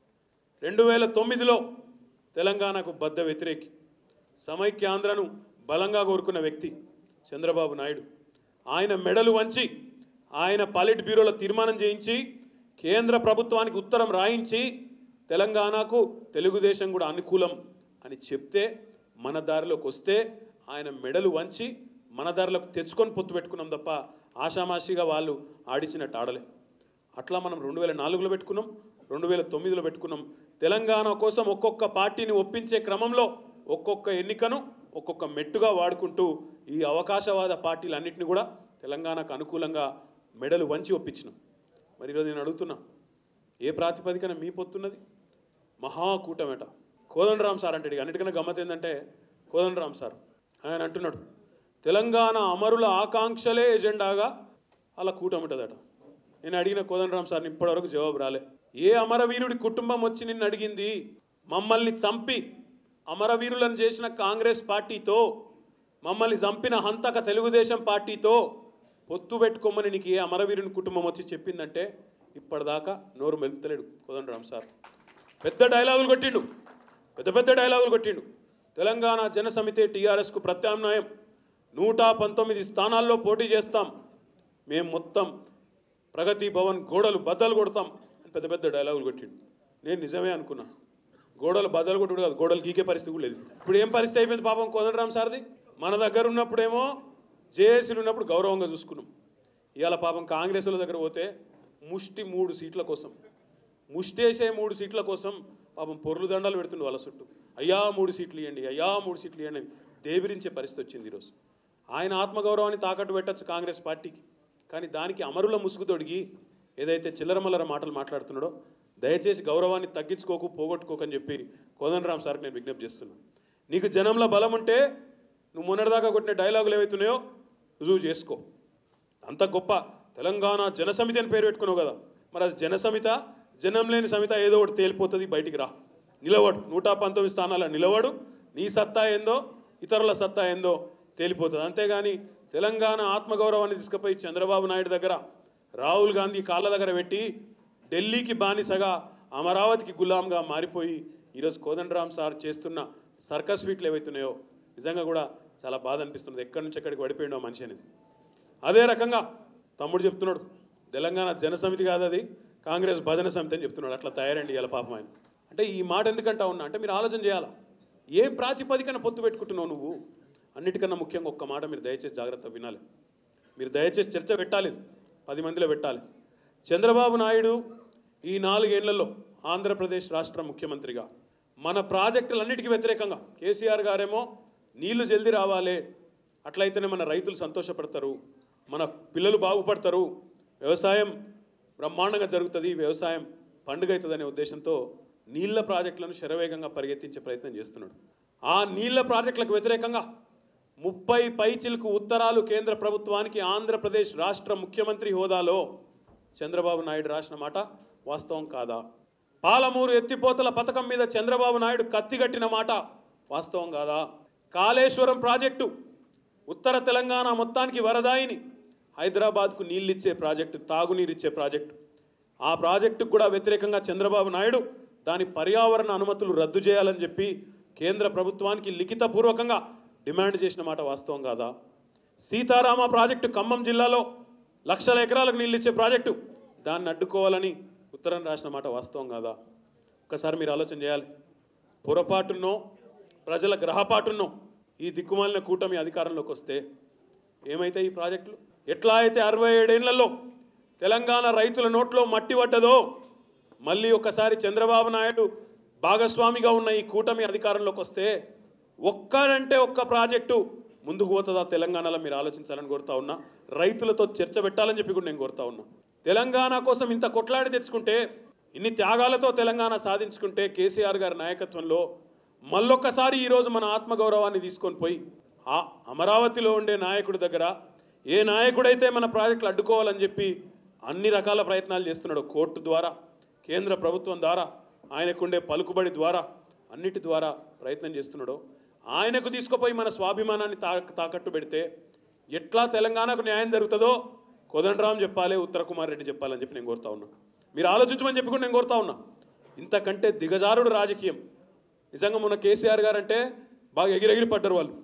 రెండు వేల తొమ్మిదిలో తెలంగాణకు బద్ద వ్యతిరేకి సమైక్యాంధ్రను బలంగా కోరుకున్న వ్యక్తి చంద్రబాబు నాయుడు ఆయన మెడలు వంచి ఆయన పాలిట్ బ్యూరోలో తీర్మానం చేయించి కేంద్ర ప్రభుత్వానికి ఉత్తరం రాయించి తెలంగాణకు తెలుగుదేశం కూడా అనుకూలం అని చెప్తే మన దారిలోకి వస్తే ఆయన మెడలు వంచి మన దారిలోకి తెచ్చుకొని పొత్తు పెట్టుకున్నాం తప్ప ఆషామాషిగా వాళ్ళు ఆడిచినట్టు ఆడలే అట్లా మనం రెండు వేల నాలుగులో పెట్టుకున్నాం రెండు వేల తొమ్మిదిలో పెట్టుకున్నాం తెలంగాణ కోసం ఒక్కొక్క పార్టీని ఒప్పించే క్రమంలో ఒక్కొక్క ఎన్నికను ఒక్కొక్క మెట్టుగా వాడుకుంటూ ఈ అవకాశవాద పార్టీలన్నింటినీ కూడా తెలంగాణకు అనుకూలంగా మెడలు వంచి ఒప్పించినాం మరి ఈరోజు నేను అడుగుతున్నా ఏ ప్రాతిపదికన మీ పొత్తున్నది మహాకూటమేట కోదండరామ్ సార్ అంటే అన్నిటికన్నా గమ్మత్ ఏంటంటే కోదండరామ్ సార్ ఆయన అంటున్నాడు తెలంగాణ అమరుల ఆకాంక్షలే ఎజెండాగా అలా కూటమిటదట నేను అడిగిన కోదండరామ్ సార్ని ఇప్పటివరకు జవాబు రాలే ఏ అమరవీరుడి కుటుంబం వచ్చి నిన్ను అడిగింది మమ్మల్ని చంపి అమరవీరులను చేసిన కాంగ్రెస్ పార్టీతో మమ్మల్ని చంపిన హంతక తెలుగుదేశం పార్టీతో పొత్తు పెట్టుకోమని నీకు ఏ అమరవీరుని కుటుంబం వచ్చి చెప్పిందంటే ఇప్పటిదాకా నోరు మెలుపుతలేడు కోదండరామ్ సార్ పెద్ద డైలాగులు కొట్టిండు పెద్ద పెద్ద డైలాగులు కొట్టిండు తెలంగాణ జన సమితి టీఆర్ఎస్కు ప్రత్యామ్నాయం నూట పంతొమ్మిది స్థానాల్లో పోటీ చేస్తాం మేము మొత్తం ప్రగతి భవన్ గోడలు బద్దలు కొడతాం అని పెద్ద పెద్ద డైలాగులు కొట్టిండు నేను నిజమే అనుకున్నా గోడలు బద్దలు కొట్టుడు కాదు గోడలు గీకే పరిస్థితి కూడా లేదు ఇప్పుడు ఏం పరిస్థితి అయిపోయింది పాపం కోదండరామ్ సార్ది మన దగ్గర ఉన్నప్పుడేమో జేఏసీలు ఉన్నప్పుడు గౌరవంగా చూసుకున్నాం ఇవాళ పాపం కాంగ్రెస్ల దగ్గర పోతే ముష్టి మూడు సీట్ల కోసం ముష్టేసే మూడు సీట్ల కోసం పాపం పొర్లు దండాలు పెడుతుండే వాళ్ళ చుట్టూ అయ్యా మూడు సీట్లు ఇవ్వండి అయ్యా మూడు సీట్లు ఇవ్వండి అని దేవిరించే పరిస్థితి వచ్చింది ఈరోజు ఆయన ఆత్మగౌరవాన్ని తాకట్టు పెట్టచ్చు కాంగ్రెస్ పార్టీకి కానీ దానికి అమరుల ముసుగు తొడిగి ఏదైతే చిల్లరమల్లర మాటలు మాట్లాడుతున్నాడో దయచేసి గౌరవాన్ని తగ్గించుకోకు పోగొట్టుకోకని చెప్పి కోదండరామ్ సార్కి నేను విజ్ఞప్తి చేస్తున్నాను నీకు జనంలో బలం ఉంటే నువ్వు మొన్నటిదాకా కొట్టిన డైలాగులు ఏవైతున్నాయో రుజువు చేసుకో అంత గొప్ప తెలంగాణ జనసమితి అని పేరు పెట్టుకున్నావు కదా మరి అది జనసమిత జనం లేని సమిత ఏదో ఒకటి తేలిపోతుంది బయటికి రా నిలవడు నూట పంతొమ్మిది స్థానాల నిలవడు నీ సత్తా ఏందో ఇతరుల సత్తా ఏందో తేలిపోతుంది అంతేగాని తెలంగాణ ఆత్మగౌరవాన్ని తీసుకుపోయి చంద్రబాబు నాయుడు దగ్గర రాహుల్ గాంధీ కాళ్ళ దగ్గర పెట్టి ఢిల్లీకి బానిసగా అమరావతికి గులాంగా మారిపోయి ఈరోజు కోదండరామ్ సార్ చేస్తున్న సర్కస్ ఫీట్లు ఏవైతున్నాయో నిజంగా కూడా చాలా బాధ అనిపిస్తుంది ఎక్కడి నుంచి ఎక్కడికి పడిపోయిండో మనిషి అనేది అదే రకంగా తమ్ముడు చెప్తున్నాడు తెలంగాణ జనసమితి కాదు అది కాంగ్రెస్ భజన సమితి అని చెప్తున్నాడు అట్లా తయారండి ఇలా పాపం ఆయన అంటే ఈ మాట ఎందుకంటా ఉన్నా అంటే మీరు ఆలోచన చేయాలా ఏ ప్రాతిపదికన పొత్తు పెట్టుకుంటున్నావు నువ్వు అన్నిటికన్నా ముఖ్యంగా ఒక్క మాట మీరు దయచేసి జాగ్రత్త వినాలి మీరు దయచేసి చర్చ పెట్టాలి ఇది. పది మందిలో పెట్టాలి చంద్రబాబు నాయుడు ఈ నాలుగేళ్లలో ఆంధ్రప్రదేశ్ రాష్ట్ర ముఖ్యమంత్రిగా మన ప్రాజెక్టులన్నిటికీ వ్యతిరేకంగా కేసీఆర్ గారేమో నీళ్లు జల్దీ రావాలి అట్లయితేనే మన రైతులు సంతోషపడతారు మన పిల్లలు బాగుపడతారు వ్యవసాయం బ్రహ్మాండంగా జరుగుతుంది వ్యవసాయం పండుగ అవుతుందనే ఉద్దేశంతో నీళ్ల ప్రాజెక్టులను శరవేగంగా పరిగెత్తించే ప్రయత్నం చేస్తున్నాడు ఆ నీళ్ల ప్రాజెక్టులకు వ్యతిరేకంగా ముప్పై పైచిలకు ఉత్తరాలు కేంద్ర ప్రభుత్వానికి ఆంధ్రప్రదేశ్ రాష్ట్ర ముఖ్యమంత్రి హోదాలో చంద్రబాబు నాయుడు రాసిన మాట వాస్తవం కాదా పాలమూరు ఎత్తిపోతల పథకం మీద చంద్రబాబు నాయుడు కత్తిగట్టిన మాట వాస్తవం కాదా కాళేశ్వరం ప్రాజెక్టు ఉత్తర తెలంగాణ మొత్తానికి వరదాయిని హైదరాబాద్కు నీళ్ళిచ్చే ప్రాజెక్టు తాగునీరిచ్చే ప్రాజెక్టు ఆ ప్రాజెక్టుకు కూడా వ్యతిరేకంగా చంద్రబాబు నాయుడు దాని పర్యావరణ అనుమతులు రద్దు చేయాలని చెప్పి కేంద్ర ప్రభుత్వానికి లిఖితపూర్వకంగా డిమాండ్ చేసిన మాట వాస్తవం కాదా సీతారామ ప్రాజెక్టు ఖమ్మం జిల్లాలో లక్షల ఎకరాలకు నీళ్ళు ఇచ్చే ప్రాజెక్టు దాన్ని అడ్డుకోవాలని ఉత్తరం రాసిన మాట వాస్తవం కాదా ఒకసారి మీరు ఆలోచన చేయాలి పొరపాటున్నో ప్రజల గ్రహపాటున్నో ఈ దిక్కుమాలిన కూటమి అధికారంలోకి వస్తే ఏమైతాయి ఈ ప్రాజెక్టులు ఎట్లా అయితే అరవై ఏడేళ్లలో తెలంగాణ రైతుల నోట్లో మట్టి పడ్డదో మళ్ళీ ఒకసారి చంద్రబాబు నాయుడు భాగస్వామిగా ఉన్న ఈ కూటమి అధికారంలోకి వస్తే ఒక్కరంటే ఒక్క ప్రాజెక్టు ముందుకు పోతుందా తెలంగాణలో మీరు ఆలోచించాలని కోరుతా ఉన్నా రైతులతో చర్చ పెట్టాలని చెప్పి కూడా నేను కోరుతా ఉన్నా తెలంగాణ కోసం ఇంత కొట్లాడి తెచ్చుకుంటే ఇన్ని త్యాగాలతో తెలంగాణ సాధించుకుంటే కేసీఆర్ గారి నాయకత్వంలో మళ్ళొక్కసారి ఈరోజు మన ఆత్మగౌరవాన్ని తీసుకొని పోయి ఆ అమరావతిలో ఉండే నాయకుడి దగ్గర ఏ నాయకుడైతే మన ప్రాజెక్టులు అడ్డుకోవాలని చెప్పి అన్ని రకాల ప్రయత్నాలు చేస్తున్నాడు కోర్టు ద్వారా కేంద్ర ప్రభుత్వం ద్వారా ఆయనకుండే పలుకుబడి ద్వారా అన్నిటి ద్వారా ప్రయత్నం చేస్తున్నాడో ఆయనకు తీసుకుపోయి మన స్వాభిమానాన్ని తా తాకట్టు పెడితే ఎట్లా తెలంగాణకు న్యాయం జరుగుతుందో కోదండరాం చెప్పాలి ఉత్తర కుమార్ రెడ్డి చెప్పాలని చెప్పి నేను కోరుతా ఉన్నా మీరు ఆలోచించమని చెప్పి కూడా నేను కోరుతా ఉన్నా ఇంతకంటే దిగజారుడు రాజకీయం నిజంగా మొన్న కేసీఆర్ గారు అంటే బాగా ఎగిరెగిరి పడ్డారు వాళ్ళు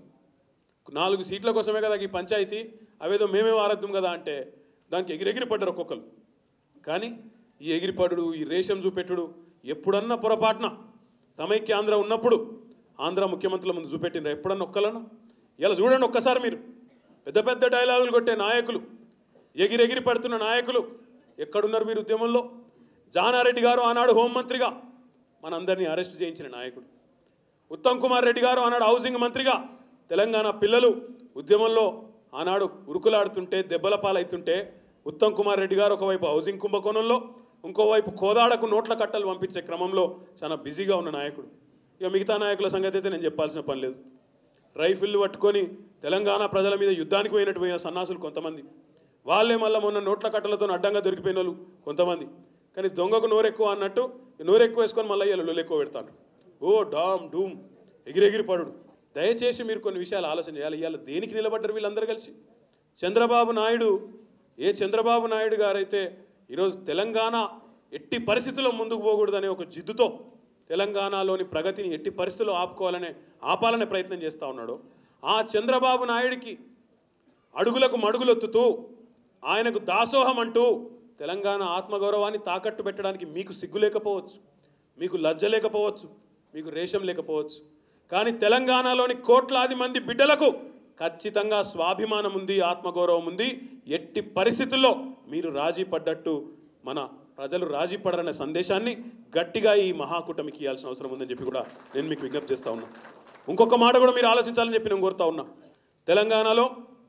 నాలుగు సీట్ల కోసమే కదా ఈ పంచాయతీ అవేదో మేమే వారద్దాం కదా అంటే దానికి ఎగిరెగిరి పడ్డారు ఒక్కొక్కరు కానీ ఈ ఎగిరిపడుడు ఈ రేషం చూపెట్టుడు ఎప్పుడన్నా పొరపాటున సమైక్య ఆంధ్ర ఉన్నప్పుడు ఆంధ్ర ముఖ్యమంత్రుల ముందు చూపెట్టిండ్రు ఎప్పుడన్నా ఒక్కలను ఇలా చూడండి ఒక్కసారి మీరు పెద్ద పెద్ద డైలాగులు కొట్టే నాయకులు ఎగిరెగిరి పడుతున్న నాయకులు ఎక్కడున్నారు మీరు ఉద్యమంలో జానారెడ్డి గారు ఆనాడు హోంమంత్రిగా మనందరినీ అరెస్ట్ చేయించిన నాయకుడు ఉత్తమ్ కుమార్ రెడ్డి గారు ఆనాడు హౌసింగ్ మంత్రిగా తెలంగాణ పిల్లలు ఉద్యమంలో ఆనాడు ఉరుకులాడుతుంటే దెబ్బల పాలవుతుంటే ఉత్తమ్ కుమార్ రెడ్డి గారు ఒకవైపు హౌసింగ్ కుంభకోణంలో ఇంకోవైపు కోదాడకు నోట్ల కట్టలు పంపించే క్రమంలో చాలా బిజీగా ఉన్న నాయకుడు ఇక మిగతా నాయకుల సంగతి అయితే నేను చెప్పాల్సిన పని లేదు రైఫిళ్ళు పట్టుకొని తెలంగాణ ప్రజల మీద యుద్ధానికి పోయినట్టు పోయిన సన్నాసులు కొంతమంది వాళ్ళే మళ్ళీ మొన్న నోట్ల కట్టలతో అడ్డంగా దొరికిపోయిన వాళ్ళు కొంతమంది కానీ దొంగకు నోరెక్కువ అన్నట్టు నోరెక్కువ వేసుకొని మళ్ళీ వీళ్ళు ఎక్కువ పెడతాడు ఓ డామ్ డూమ్ ఎగిరెగిరి పడుడు దయచేసి మీరు కొన్ని విషయాలు ఆలోచన చేయాలి ఇవాళ దేనికి నిలబడ్డారు వీళ్ళందరూ కలిసి చంద్రబాబు నాయుడు ఏ చంద్రబాబు నాయుడు గారైతే ఈరోజు తెలంగాణ ఎట్టి పరిస్థితుల్లో ముందుకు పోకూడదనే ఒక జిద్దుతో తెలంగాణలోని ప్రగతిని ఎట్టి పరిస్థితుల్లో ఆపుకోవాలనే ఆపాలనే ప్రయత్నం చేస్తూ ఉన్నాడు ఆ చంద్రబాబు నాయుడికి అడుగులకు మడుగులొత్తుతూ ఆయనకు దాసోహం అంటూ తెలంగాణ ఆత్మగౌరవాన్ని తాకట్టు పెట్టడానికి మీకు సిగ్గు లేకపోవచ్చు మీకు లజ్జ లేకపోవచ్చు మీకు రేషం లేకపోవచ్చు కానీ తెలంగాణలోని కోట్లాది మంది బిడ్డలకు ఖచ్చితంగా స్వాభిమానం ఉంది ఆత్మగౌరవం ఉంది ఎట్టి పరిస్థితుల్లో మీరు రాజీ పడ్డట్టు మన ప్రజలు రాజీ పడరనే సందేశాన్ని గట్టిగా ఈ మహాకూటమికి ఇవ్వాల్సిన అవసరం ఉందని చెప్పి కూడా నేను మీకు విజ్ఞప్తి చేస్తా ఉన్నా ఇంకొక మాట కూడా మీరు ఆలోచించాలని చెప్పి నేను కోరుతా ఉన్నా తెలంగాణలో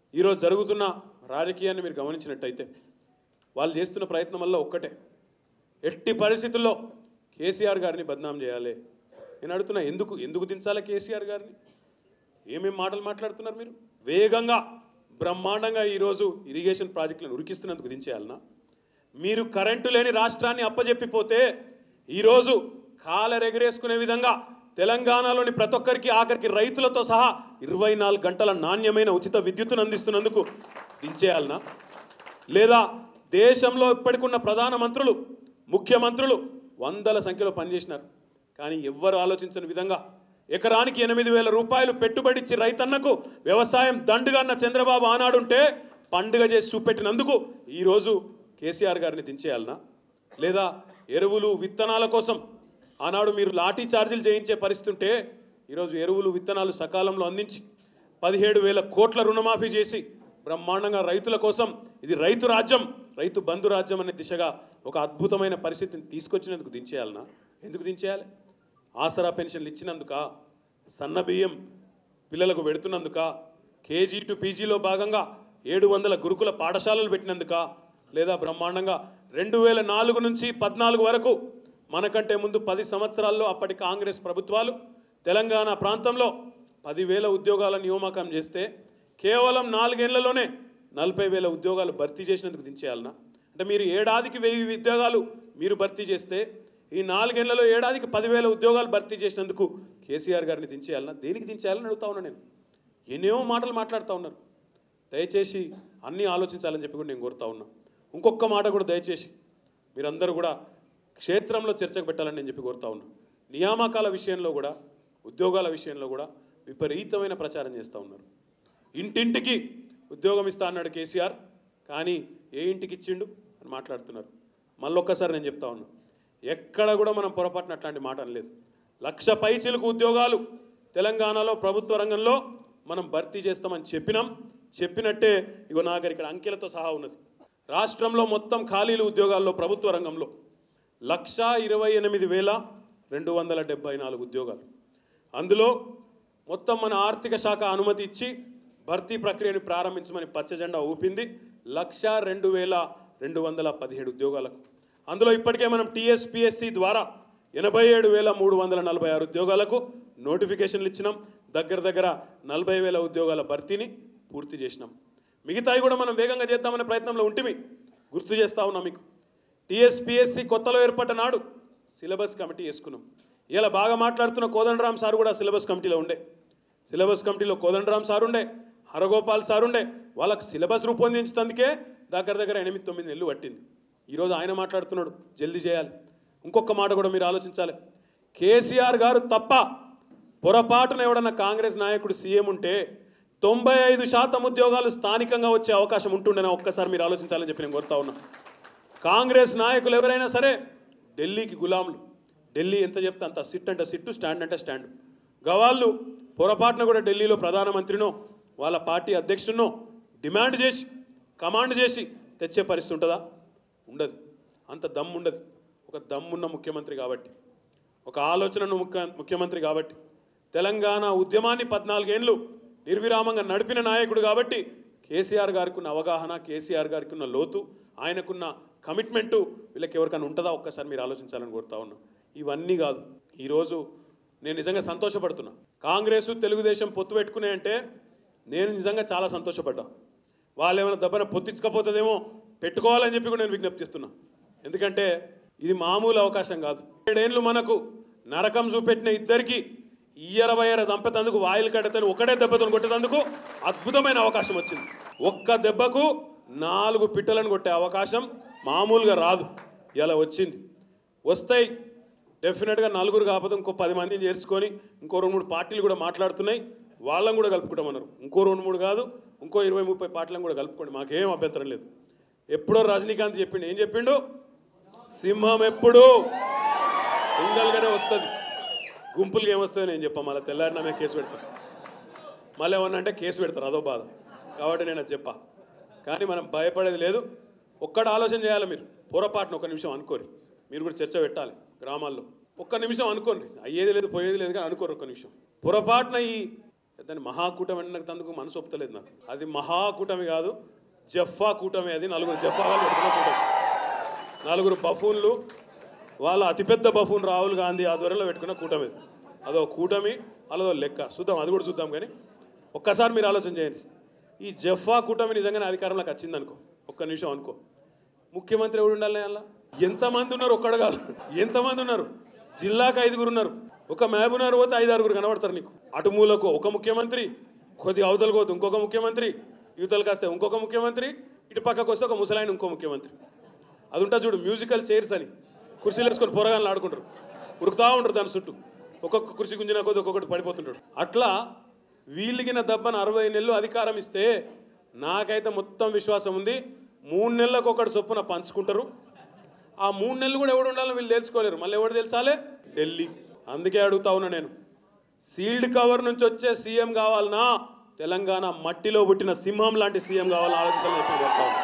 ఈరోజు జరుగుతున్న రాజకీయాన్ని మీరు గమనించినట్టయితే వాళ్ళు చేస్తున్న ప్రయత్నం వల్ల ఒక్కటే ఎట్టి పరిస్థితుల్లో కేసీఆర్ గారిని బద్నాం చేయాలి నేను అడుగుతున్నా ఎందుకు ఎందుకు దించాలి కేసీఆర్ గారిని ఏమేం మాటలు మాట్లాడుతున్నారు మీరు వేగంగా బ్రహ్మాండంగా ఈరోజు ఇరిగేషన్ ప్రాజెక్టులను ఉరికిస్తున్నందుకు దించేయాలనా మీరు కరెంటు లేని రాష్ట్రాన్ని అప్పజెప్పిపోతే ఈరోజు కాలరెగరేసుకునే విధంగా తెలంగాణలోని ప్రతి ఒక్కరికి ఆఖరికి రైతులతో సహా ఇరవై నాలుగు గంటల నాణ్యమైన ఉచిత విద్యుత్తును అందిస్తున్నందుకు దించేయాలనా లేదా దేశంలో ఇప్పటికున్న ప్రధాన మంత్రులు ముఖ్యమంత్రులు వందల సంఖ్యలో పనిచేసినారు కానీ ఎవ్వరు ఆలోచించని విధంగా ఎకరానికి ఎనిమిది వేల రూపాయలు పెట్టుబడి ఇచ్చి రైతన్నకు వ్యవసాయం దండుగా అన్న చంద్రబాబు ఆనాడుంటే పండుగ చేసి చూపెట్టినందుకు ఈరోజు కేసీఆర్ గారిని దించేయాలనా లేదా ఎరువులు విత్తనాల కోసం ఆనాడు మీరు లాఠీ ఛార్జీలు చేయించే పరిస్థితి ఉంటే ఈరోజు ఎరువులు విత్తనాలు సకాలంలో అందించి పదిహేడు వేల కోట్ల రుణమాఫీ చేసి బ్రహ్మాండంగా రైతుల కోసం ఇది రైతు రాజ్యం రైతు బంధు రాజ్యం అనే దిశగా ఒక అద్భుతమైన పరిస్థితిని తీసుకొచ్చినందుకు దించేయాలనా ఎందుకు దించేయాలి ఆసరా పెన్షన్లు ఇచ్చినందుక సన్న బియ్యం పిల్లలకు పెడుతున్నందుక కేజీ టు పీజీలో భాగంగా ఏడు వందల గురుకుల పాఠశాలలు పెట్టినందుక లేదా బ్రహ్మాండంగా రెండు వేల నాలుగు నుంచి పద్నాలుగు వరకు మనకంటే ముందు పది సంవత్సరాల్లో అప్పటి కాంగ్రెస్ ప్రభుత్వాలు తెలంగాణ ప్రాంతంలో పదివేల ఉద్యోగాల నియామకం చేస్తే కేవలం నాలుగేళ్లలోనే నలభై వేల ఉద్యోగాలు భర్తీ చేసినందుకు దించేయాలనా అంటే మీరు ఏడాదికి వెయ్యి ఉద్యోగాలు మీరు భర్తీ చేస్తే ఈ నాలుగేళ్లలో ఏడాదికి పదివేల ఉద్యోగాలు భర్తీ చేసినందుకు కేసీఆర్ గారిని దించేయాలనా దేనికి దించేయాలని అడుగుతా ఉన్నా నేను ఎన్నో మాటలు మాట్లాడుతూ ఉన్నారు దయచేసి అన్నీ ఆలోచించాలని చెప్పి కూడా నేను కోరుతా ఉన్నా ఇంకొక మాట కూడా దయచేసి మీరందరూ కూడా క్షేత్రంలో చర్చకు పెట్టాలని నేను చెప్పి కోరుతా ఉన్నా నియామకాల విషయంలో కూడా ఉద్యోగాల విషయంలో కూడా విపరీతమైన ప్రచారం చేస్తూ ఉన్నారు ఇంటింటికి ఉద్యోగం ఇస్తా అన్నాడు కేసీఆర్ కానీ ఏ ఇంటికి ఇచ్చిండు అని మాట్లాడుతున్నారు మళ్ళొక్కసారి నేను చెప్తా ఉన్నా ఎక్కడ కూడా మనం పొరపాటున అట్లాంటి మాట అనలేదు లక్ష పైచిలకు ఉద్యోగాలు తెలంగాణలో ప్రభుత్వ రంగంలో మనం భర్తీ చేస్తామని చెప్పినాం చెప్పినట్టే ఇగో నా దగ్గర ఇక్కడ అంకెలతో సహా ఉన్నది రాష్ట్రంలో మొత్తం ఖాళీలు ఉద్యోగాల్లో ప్రభుత్వ రంగంలో లక్ష ఇరవై ఎనిమిది వేల రెండు వందల డెబ్బై నాలుగు ఉద్యోగాలు అందులో మొత్తం మన ఆర్థిక శాఖ అనుమతి ఇచ్చి భర్తీ ప్రక్రియను ప్రారంభించమని పచ్చ జెండా ఊపింది లక్ష రెండు వేల రెండు వందల పదిహేడు ఉద్యోగాలకు అందులో ఇప్పటికే మనం టీఎస్పిఎస్సి ద్వారా ఎనభై ఏడు వేల మూడు వందల నలభై ఆరు ఉద్యోగాలకు నోటిఫికేషన్లు ఇచ్చినాం దగ్గర దగ్గర నలభై వేల ఉద్యోగాల భర్తీని పూర్తి చేసినాం మిగతాయి కూడా మనం వేగంగా చేద్దామనే ప్రయత్నంలో ఉంటిమి గుర్తు చేస్తా ఉన్నాం మీకు టీఎస్పిఎస్సి కొత్తలో ఏర్పడ్డ నాడు సిలబస్ కమిటీ వేసుకున్నాం ఇలా బాగా మాట్లాడుతున్న కోదండరామ్ సార్ కూడా సిలబస్ కమిటీలో ఉండే సిలబస్ కమిటీలో కోదండరామ్ సార్ ఉండే హరగోపాల్ సార్ ఉండే వాళ్ళకి సిలబస్ రూపొందించినందుకే దగ్గర దగ్గర ఎనిమిది తొమ్మిది నెలలు పట్టింది ఈరోజు ఆయన మాట్లాడుతున్నాడు జల్దీ చేయాలి ఇంకొక మాట కూడా మీరు ఆలోచించాలి కేసీఆర్ గారు తప్ప పొరపాటున ఎవడన్నా కాంగ్రెస్ నాయకుడు సీఎం ఉంటే తొంభై ఐదు శాతం ఉద్యోగాలు స్థానికంగా వచ్చే అవకాశం ఉంటుండేనా ఒక్కసారి మీరు ఆలోచించాలని చెప్పి నేను కోరుతా ఉన్నా కాంగ్రెస్ నాయకులు ఎవరైనా సరే ఢిల్లీకి గులాంలు ఢిల్లీ ఎంత చెప్తే అంత సిట్ అంటే సిట్టు స్టాండ్ అంటే స్టాండ్ గవాళ్ళు పొరపాటున కూడా ఢిల్లీలో ప్రధానమంత్రినో వాళ్ళ పార్టీ అధ్యక్షుడినో డిమాండ్ చేసి కమాండ్ చేసి తెచ్చే పరిస్థితి ఉంటుందా ఉండదు అంత దమ్ము ఉండదు ఒక దమ్మున్న ముఖ్యమంత్రి కాబట్టి ఒక ఆలోచనను ముఖ్య ముఖ్యమంత్రి కాబట్టి తెలంగాణ ఉద్యమాన్ని పద్నాలుగేండ్లు నిర్విరామంగా నడిపిన నాయకుడు కాబట్టి కేసీఆర్ గారికి ఉన్న అవగాహన కేసీఆర్ గారికి ఉన్న లోతు ఆయనకున్న కమిట్మెంటు వీళ్ళకి ఎవరికైనా ఉంటుందా ఒక్కసారి మీరు ఆలోచించాలని కోరుతా ఉన్నా ఇవన్నీ కాదు ఈరోజు నేను నిజంగా సంతోషపడుతున్నా కాంగ్రెస్ తెలుగుదేశం పొత్తు పెట్టుకునే అంటే నేను నిజంగా చాలా సంతోషపడ్డా వాళ్ళు ఏమైనా దెబ్బన పొత్తించకపోతుందేమో పెట్టుకోవాలని చెప్పి కూడా నేను విజ్ఞప్తి చేస్తున్నా ఎందుకంటే ఇది మామూలు అవకాశం కాదు ఏడేళ్ళు మనకు నరకం చూపెట్టిన ఇద్దరికి ఇయ్యర వయ్యర చంపేతందుకు వాయిల్ కట్టతని ఒకటే దెబ్బతో కొట్టేందుకు అద్భుతమైన అవకాశం వచ్చింది ఒక్క దెబ్బకు నాలుగు పిట్టలను కొట్టే అవకాశం మామూలుగా రాదు ఇలా వచ్చింది వస్తాయి డెఫినెట్గా నలుగురు కాకపోతే ఇంకో పది మందిని చేర్చుకొని ఇంకో రెండు మూడు పార్టీలు కూడా మాట్లాడుతున్నాయి వాళ్ళని కూడా కలుపుకుంటామన్నారు ఇంకో రెండు మూడు కాదు ఇంకో ఇరవై ముప్పై పార్టీలను కూడా కలుపుకోండి మాకేం అభ్యంతరం లేదు ఎప్పుడో రజనీకాంత్ చెప్పిండు ఏం చెప్పిండు సింహం ఎప్పుడు సింగల్గానే వస్తుంది గుంపులుగా ఏమొస్తుందో నేను చెప్పా మళ్ళీ తెల్లారినా మేము కేసు పెడతాం మళ్ళీ ఏమన్నా అంటే కేసు పెడతారు అదో బాధ కాబట్టి నేను అది చెప్పా కానీ మనం భయపడేది లేదు ఒక్కడ ఆలోచన చేయాలి మీరు పొరపాటున ఒక నిమిషం అనుకోరి మీరు కూడా చర్చ పెట్టాలి గ్రామాల్లో ఒక్క నిమిషం అనుకోండి అయ్యేది లేదు పోయేది లేదు కానీ అనుకోరు ఒక్క నిమిషం పొరపాటున ఈ దాన్ని మహాకూటమి అన్నందుకు మనసు ఒప్పుతలేదు నాకు అది మహాకూటమి కాదు జఫా కూటమి అది నలుగురు జఫాలు పెట్టుకున్న కూటమి నలుగురు బఫూన్లు వాళ్ళ అతిపెద్ద బఫూన్ రాహుల్ గాంధీ ఆధ్వర్యంలో పెట్టుకున్న కూటమి ఇది. అదో కూటమి అదో లెక్క చూద్దాం అది కూడా చూద్దాం కానీ ఒక్కసారి మీరు ఆలోచన చేయండి ఈ జఫా కూటమి నిజంగానే అధికారంలోకి వచ్చింది అనుకో ఒక్క నిమిషం అనుకో ముఖ్యమంత్రి ఎవడు ఉండాలి అలా ఎంతమంది ఉన్నారు ఒక్కడ కాదు ఎంతమంది ఉన్నారు జిల్లాకు ఐదుగురు ఉన్నారు ఒక మహబూబ్నగర్ పోతే ఐదు ఆరుగురు కనబడతారు నీకు అటు మూలకు ఒక ముఖ్యమంత్రి కొద్ది అవతలకు పోతే ఇంకొక ముఖ్యమంత్రి యువతలు కాస్తే ఇంకొక ముఖ్యమంత్రి ఇటు పక్కకు వస్తే ఒక ముసలాయన ఇంకో ముఖ్యమంత్రి అది ఉంటా చూడు మ్యూజికల్ చైర్స్ అని కుర్చీలు వేసుకొని పొరగాలను ఆడుకుంటారు ఉరుకుతా ఉంటారు దాని చుట్టూ ఒక్కొక్క కుర్చీ గుంజిన కొద్ది ఒక్కొక్కటి పడిపోతుంటాడు అట్లా వీళ్ళకిన దెబ్బన అరవై నెలలు అధికారం ఇస్తే నాకైతే మొత్తం విశ్వాసం ఉంది మూడు నెలలకు ఒకటి చొప్పున పంచుకుంటారు ఆ మూడు నెలలు కూడా ఎవడు ఉండాలో వీళ్ళు తెలుసుకోలేరు మళ్ళీ ఎవడు తెలుసాలే ఢిల్లీ అందుకే అడుగుతా ఉన్నా నేను సీల్డ్ కవర్ నుంచి వచ్చే సీఎం కావాలనా తెలంగాణ మట్టిలో పుట్టిన సింహం లాంటి సీఎం కావాలని ఆలోచన ఎప్పుడు చెప్తా ఉన్నా.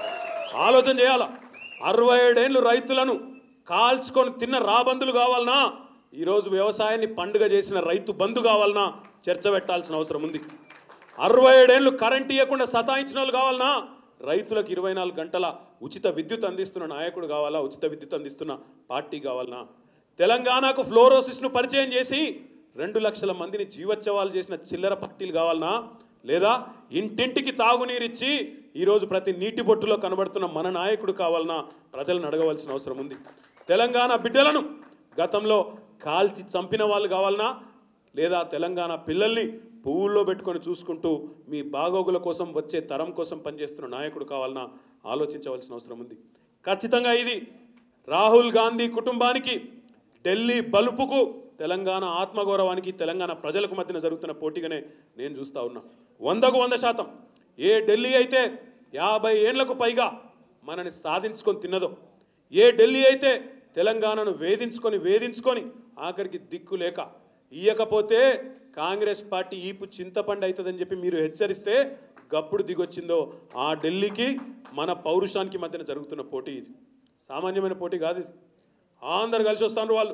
ఆలోచన చేయాల అరవై ఏడేళ్ళు రైతులను కాల్చుకొని తిన్న రాబందులు కావాలనా ఈరోజు వ్యవసాయాన్ని పండుగ చేసిన రైతు బంధు కావాలనా చర్చ పెట్టాల్సిన అవసరం ఉంది అరవై ఏడేళ్ళు కరెంట్ ఇవ్వకుండా సతాయించిన వాళ్ళు కావాలనా రైతులకు ఇరవై నాలుగు గంటల ఉచిత విద్యుత్ అందిస్తున్న నాయకుడు కావాలా ఉచిత విద్యుత్ అందిస్తున్న పార్టీ కావాలనా తెలంగాణకు ఫ్లోరోసిస్ను పరిచయం చేసి రెండు లక్షల మందిని జీవోత్సవాలు చేసిన చిల్లర పార్టీలు కావాలనా లేదా ఇంటింటికి తాగునీరిచ్చి ఈరోజు ప్రతి నీటి బొట్టులో కనబడుతున్న మన నాయకుడు కావాలన్నా ప్రజలను అడగవలసిన అవసరం ఉంది తెలంగాణ బిడ్డలను గతంలో కాల్చి చంపిన వాళ్ళు కావాలనా లేదా తెలంగాణ పిల్లల్ని పువ్వుల్లో పెట్టుకొని చూసుకుంటూ మీ బాగోగుల కోసం వచ్చే తరం కోసం పనిచేస్తున్న నాయకుడు కావాలన్నా ఆలోచించవలసిన అవసరం ఉంది ఖచ్చితంగా ఇది రాహుల్ గాంధీ కుటుంబానికి ఢిల్లీ బలుపుకు తెలంగాణ ఆత్మగౌరవానికి తెలంగాణ ప్రజలకు మధ్యన జరుగుతున్న పోటీగానే నేను చూస్తా ఉన్నా వందకు వంద శాతం ఏ ఢిల్లీ అయితే యాభై ఏళ్లకు పైగా మనని సాధించుకొని తిన్నదో ఏ ఢిల్లీ అయితే తెలంగాణను వేధించుకొని వేధించుకొని ఆఖరికి దిక్కు లేక ఇయ్యకపోతే కాంగ్రెస్ పార్టీ ఈపు చింతపండు అవుతుందని చెప్పి మీరు హెచ్చరిస్తే గప్పుడు దిగొచ్చిందో ఆ ఢిల్లీకి మన పౌరుషానికి మధ్యన జరుగుతున్న పోటీ ఇది సామాన్యమైన పోటీ కాదు ఇది అందరు కలిసి వస్తారు వాళ్ళు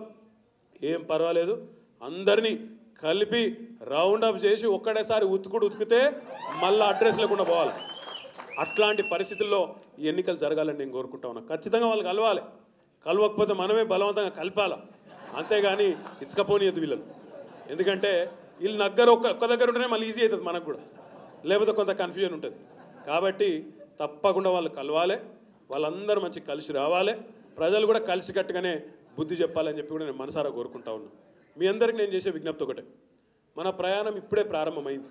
ఏం పర్వాలేదు అందరినీ కలిపి రౌండ్ అప్ చేసి ఒక్కడేసారి ఉతుకుడు ఉతికితే మళ్ళీ అడ్రస్ లేకుండా పోవాలి అట్లాంటి పరిస్థితుల్లో ఈ ఎన్నికలు జరగాలని నేను కోరుకుంటా ఉన్నా ఖచ్చితంగా వాళ్ళు కలవాలి కలవకపోతే మనమే బలవంతంగా కలపాల అంతేగాని ఇచ్చకపోనియద్దు వీళ్ళని ఎందుకంటే వీళ్ళు దగ్గర ఒక్క ఒక్క దగ్గర ఉంటేనే మళ్ళీ ఈజీ అవుతుంది మనకు కూడా లేకపోతే కొంత కన్ఫ్యూజన్ ఉంటుంది కాబట్టి తప్పకుండా వాళ్ళు కలవాలి వాళ్ళందరూ మంచి కలిసి రావాలి ప్రజలు కూడా కలిసికట్టుగానే బుద్ధి చెప్పాలని చెప్పి కూడా నేను మనసారా కోరుకుంటా ఉన్నా మీ అందరికి నేను చేసే విజ్ఞప్తి ఒకటే మన ప్రయాణం ఇప్పుడే ప్రారంభమైంది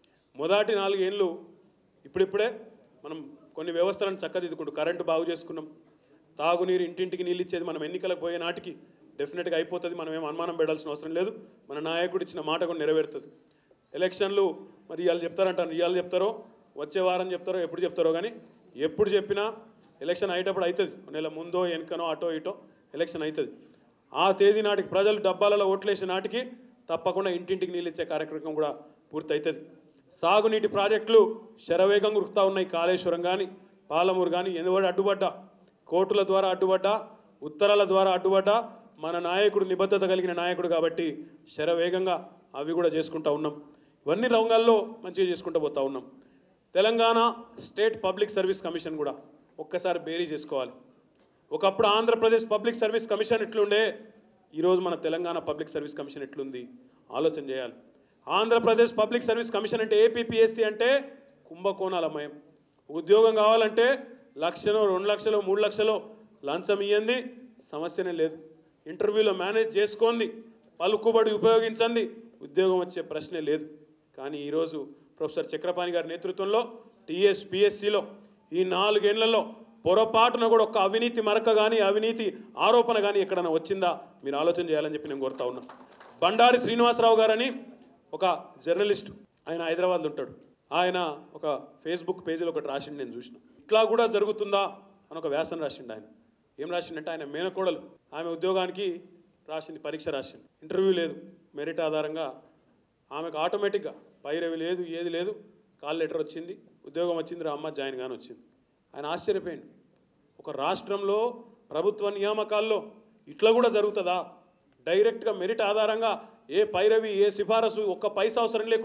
మొదటి నాలుగేళ్ళు ఇప్పుడిప్పుడే మనం కొన్ని వ్యవస్థలను చక్కదిద్దుకుంటూ కరెంటు బాగు చేసుకున్నాం తాగునీరు ఇంటింటికి నీళ్ళు ఇచ్చేది మనం ఎన్నికలకు పోయే నాటికి డెఫినెట్గా అయిపోతుంది మనం ఏం అనుమానం పెట్టాల్సిన అవసరం లేదు మన నాయకుడు ఇచ్చిన మాట కూడా నెరవేరుతుంది ఎలక్షన్లు మరి ఇవాళ చెప్తారంటాను ఇవాళ చెప్తారో వచ్చే వారం చెప్తారో ఎప్పుడు చెప్తారో కానీ ఎప్పుడు చెప్పినా ఎలక్షన్ అయ్యేటప్పుడు అవుతుంది నెల ముందో వెనకనో అటో ఇటో ఎలక్షన్ అవుతుంది ఆ తేదీ నాటికి ప్రజలు డబ్బాలలో ఓట్లేసే నాటికి తప్పకుండా ఇంటింటికి నీళ్ళు ఇచ్చే కార్యక్రమం కూడా పూర్తి అవుతుంది సాగునీటి ప్రాజెక్టులు శరవేగంగా ఉరుకుతా ఉన్నాయి కాళేశ్వరం కానీ పాలమూరు కానీ ఎందువల్ల అడ్డుపడ్డా కోర్టుల ద్వారా అడ్డుపడ్డా ఉత్తరాల ద్వారా అడ్డుపడ్డా మన నాయకుడు నిబద్ధత కలిగిన నాయకుడు కాబట్టి శరవేగంగా అవి కూడా చేసుకుంటా ఉన్నాం ఇవన్నీ రంగాల్లో మంచిగా చేసుకుంటూ పోతా ఉన్నాం Telangana state public service commission కూడా ఒక్కసారి బేరీ చేసుకోవాలి ఒకప్పుడు ఆంధ్రప్రదేశ్ పబ్లిక్ సర్వీస్ కమిషన్ ఎట్లుండే ఈరోజు మన తెలంగాణ పబ్లిక్ సర్వీస్ కమిషన్ ఎట్లుంది ఆలోచన చేయాలి ఆంధ్రప్రదేశ్ పబ్లిక్ సర్వీస్ కమిషన్ అంటే ఏపీపీఎస్సీ అంటే కుంభకోణాలమయం ఉద్యోగం కావాలంటే లక్షలో రెండు లక్షలు మూడు లక్షలు లంచం ఇయ్యంది సమస్యనే లేదు ఇంటర్వ్యూలో మేనేజ్ చేసుకోండి పలుకుబడి ఉపయోగించండి ఉద్యోగం వచ్చే ప్రశ్నే లేదు కానీ ఈరోజు ప్రొఫెసర్ చక్రపాణి గారి నేతృత్వంలో టీఎస్ పిఎస్సిలో ఈ నాలుగేళ్లలో పొరపాటున కూడా ఒక అవినీతి మరక కానీ అవినీతి ఆరోపణ కానీ ఎక్కడైనా వచ్చిందా మీరు ఆలోచన చేయాలని చెప్పి నేను కోరుతా ఉన్నా బండారి శ్రీనివాసరావు గారని ఒక జర్నలిస్ట్ ఆయన హైదరాబాద్లో ఉంటాడు ఆయన ఒక ఫేస్బుక్ పేజీలో ఒకటి రాసిండు నేను చూసిన ఇట్లా కూడా జరుగుతుందా అని ఒక వ్యాసం రాసిండు ఆయన ఏం రాసిండంటే ఆయన మేనకోడలు ఆమె ఉద్యోగానికి రాసింది పరీక్ష రాసింది ఇంటర్వ్యూ లేదు మెరిట్ ఆధారంగా ఆమెకు ఆటోమేటిక్గా పైరవి లేదు ఏది లేదు కాల్ లెటర్ వచ్చింది ఉద్యోగం వచ్చింది రా అమ్మ జాయిన్ గాని వచ్చింది ఆయన ఆశ్చర్యపోయింది ఒక రాష్ట్రంలో ప్రభుత్వ నియామకాల్లో ఇట్లా కూడా జరుగుతుందా డైరెక్ట్గా మెరిట్ ఆధారంగా ఏ పైరవి ఏ సిఫారసు ఒక్క పైసా అవసరం లేకుండా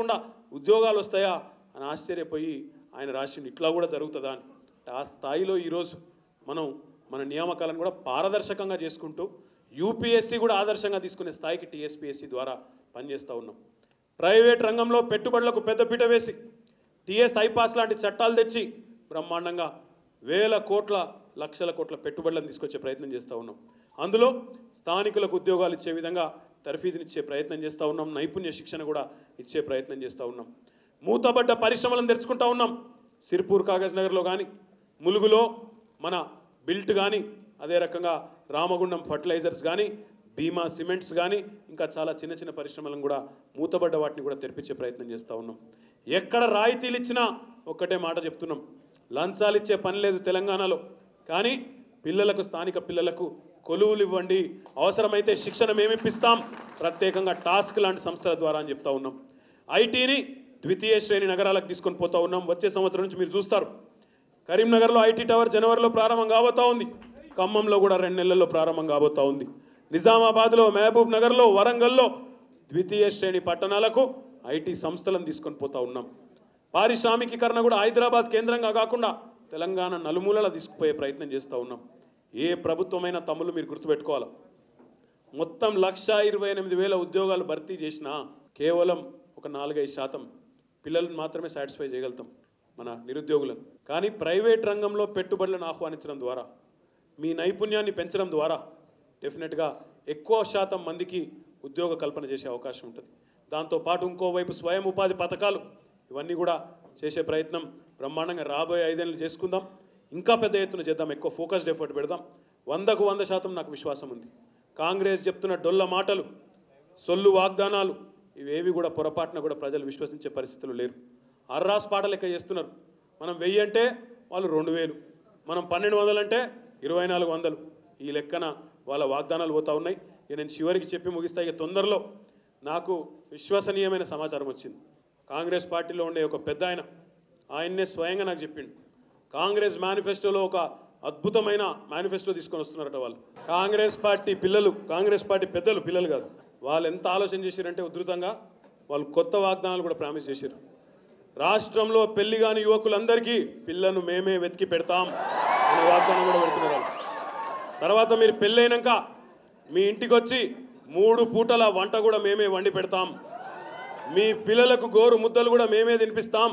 ఉద్యోగాలు వస్తాయా అని ఆశ్చర్యపోయి ఆయన రాసిండు ఇట్లా కూడా జరుగుతుందా అని ఆ స్థాయిలో ఈరోజు మనం మన నియామకాలను కూడా పారదర్శకంగా చేసుకుంటూ యూపీఎస్సీ కూడా ఆదర్శంగా తీసుకునే స్థాయికి టీఎస్పీఎస్సీ ద్వారా పనిచేస్తూ ఉన్నాం ప్రైవేట్ రంగంలో పెట్టుబడులకు పెద్దపీట వేసి టీఎస్ ఐపాస్ లాంటి చట్టాలు తెచ్చి బ్రహ్మాండంగా వేల కోట్ల లక్షల కోట్ల పెట్టుబడులను తీసుకొచ్చే ప్రయత్నం చేస్తూ ఉన్నాం అందులో స్థానికులకు ఉద్యోగాలు ఇచ్చే విధంగా తర్ఫీదునిచ్చే ప్రయత్నం చేస్తూ ఉన్నాం నైపుణ్య శిక్షణ కూడా ఇచ్చే ప్రయత్నం చేస్తూ ఉన్నాం మూతబడ్డ పరిశ్రమలను తెరుచుకుంటా ఉన్నాం సిర్పూర్ కాగజ్ నగర్లో కానీ ములుగులో మన బిల్ట్ కానీ అదే రకంగా రామగుండం ఫర్టిలైజర్స్ కానీ భీమా సిమెంట్స్ కానీ ఇంకా చాలా చిన్న చిన్న పరిశ్రమలను కూడా మూతబడ్డ వాటిని కూడా తెరిపించే ప్రయత్నం చేస్తూ ఉన్నాం ఎక్కడ రాయితీలు ఇచ్చినా ఒక్కటే మాట చెప్తున్నాం లంచాలు ఇచ్చే పని లేదు తెలంగాణలో కానీ పిల్లలకు స్థానిక పిల్లలకు కొలువులు ఇవ్వండి అవసరమైతే శిక్షణ మేమిప్పిస్తాం ప్రత్యేకంగా టాస్క్ లాంటి సంస్థల ద్వారా అని చెప్తా ఉన్నాం ఐటీని ద్వితీయ శ్రేణి నగరాలకు తీసుకొని పోతా ఉన్నాం వచ్చే సంవత్సరం నుంచి మీరు చూస్తారు కరీంనగర్లో ఐటీ టవర్ జనవరిలో ప్రారంభం కాబోతా ఉంది ఖమ్మంలో కూడా రెండు నెలల్లో ప్రారంభం కాబోతా ఉంది నిజామాబాద్లో మహబూబ్ నగర్లో వరంగల్లో ద్వితీయ శ్రేణి పట్టణాలకు ఐటీ సంస్థలను తీసుకొని పోతా ఉన్నాం పారిశ్రామికీకరణ కూడా హైదరాబాద్ కేంద్రంగా కాకుండా తెలంగాణ నలుమూలలా తీసుకుపోయే ప్రయత్నం చేస్తూ ఉన్నాం ఏ ప్రభుత్వమైనా తమ్ముళ్ళు మీరు గుర్తుపెట్టుకోవాలి మొత్తం లక్ష ఇరవై ఎనిమిది వేల ఉద్యోగాలు భర్తీ చేసినా కేవలం ఒక నాలుగైదు శాతం పిల్లలను మాత్రమే సాటిస్ఫై చేయగలుగుతాం మన నిరుద్యోగులను కానీ ప్రైవేట్ రంగంలో పెట్టుబడులను ఆహ్వానించడం ద్వారా మీ నైపుణ్యాన్ని పెంచడం ద్వారా డెఫినెట్గా ఎక్కువ శాతం మందికి ఉద్యోగ కల్పన చేసే అవకాశం ఉంటుంది దాంతోపాటు ఇంకోవైపు స్వయం ఉపాధి పథకాలు ఇవన్నీ కూడా చేసే ప్రయత్నం బ్రహ్మాండంగా రాబోయే ఐదేళ్ళు చేసుకుందాం ఇంకా పెద్ద ఎత్తున చేద్దాం ఎక్కువ ఫోకస్డ్ ఎఫర్ట్ పెడదాం వందకు వంద శాతం నాకు విశ్వాసం ఉంది కాంగ్రెస్ చెప్తున్న డొల్ల మాటలు సొల్లు వాగ్దానాలు ఇవేవి కూడా పొరపాటున కూడా ప్రజలు విశ్వసించే పరిస్థితులు లేరు అర్రాస్ పాట లెక్క చేస్తున్నారు మనం వెయ్యి అంటే వాళ్ళు రెండు వేలు మనం పన్నెండు వందలు అంటే ఇరవై నాలుగు వందలు ఈ లెక్కన వాళ్ళ వాగ్దానాలు పోతా ఉన్నాయి ఇక నేను చివరికి చెప్పి ముగిస్తా ఇక తొందరలో నాకు విశ్వసనీయమైన సమాచారం వచ్చింది కాంగ్రెస్ పార్టీలో ఉండే ఒక పెద్ద ఆయన ఆయన్నే స్వయంగా నాకు చెప్పిండు కాంగ్రెస్ మేనిఫెస్టోలో ఒక అద్భుతమైన మేనిఫెస్టో తీసుకొని వస్తున్నారట వాళ్ళు కాంగ్రెస్ పార్టీ పిల్లలు కాంగ్రెస్ పార్టీ పెద్దలు పిల్లలు కాదు వాళ్ళు ఎంత ఆలోచన చేశారంటే ఉధృతంగా వాళ్ళు కొత్త వాగ్దానాలు కూడా ప్రామిస్ చేశారు రాష్ట్రంలో పెళ్లి కాని యువకులందరికీ పిల్లను మేమే వెతికి పెడతాం అనే వాగ్దానం కూడా పెడుతున్నారు వాళ్ళు. తర్వాత మీరు పెళ్ళైనాక మీ ఇంటికి వచ్చి మూడు పూటల వంట కూడా మేమే వండి పెడతాం మీ పిల్లలకు గోరు ముద్దలు కూడా మేమే తినిపిస్తాం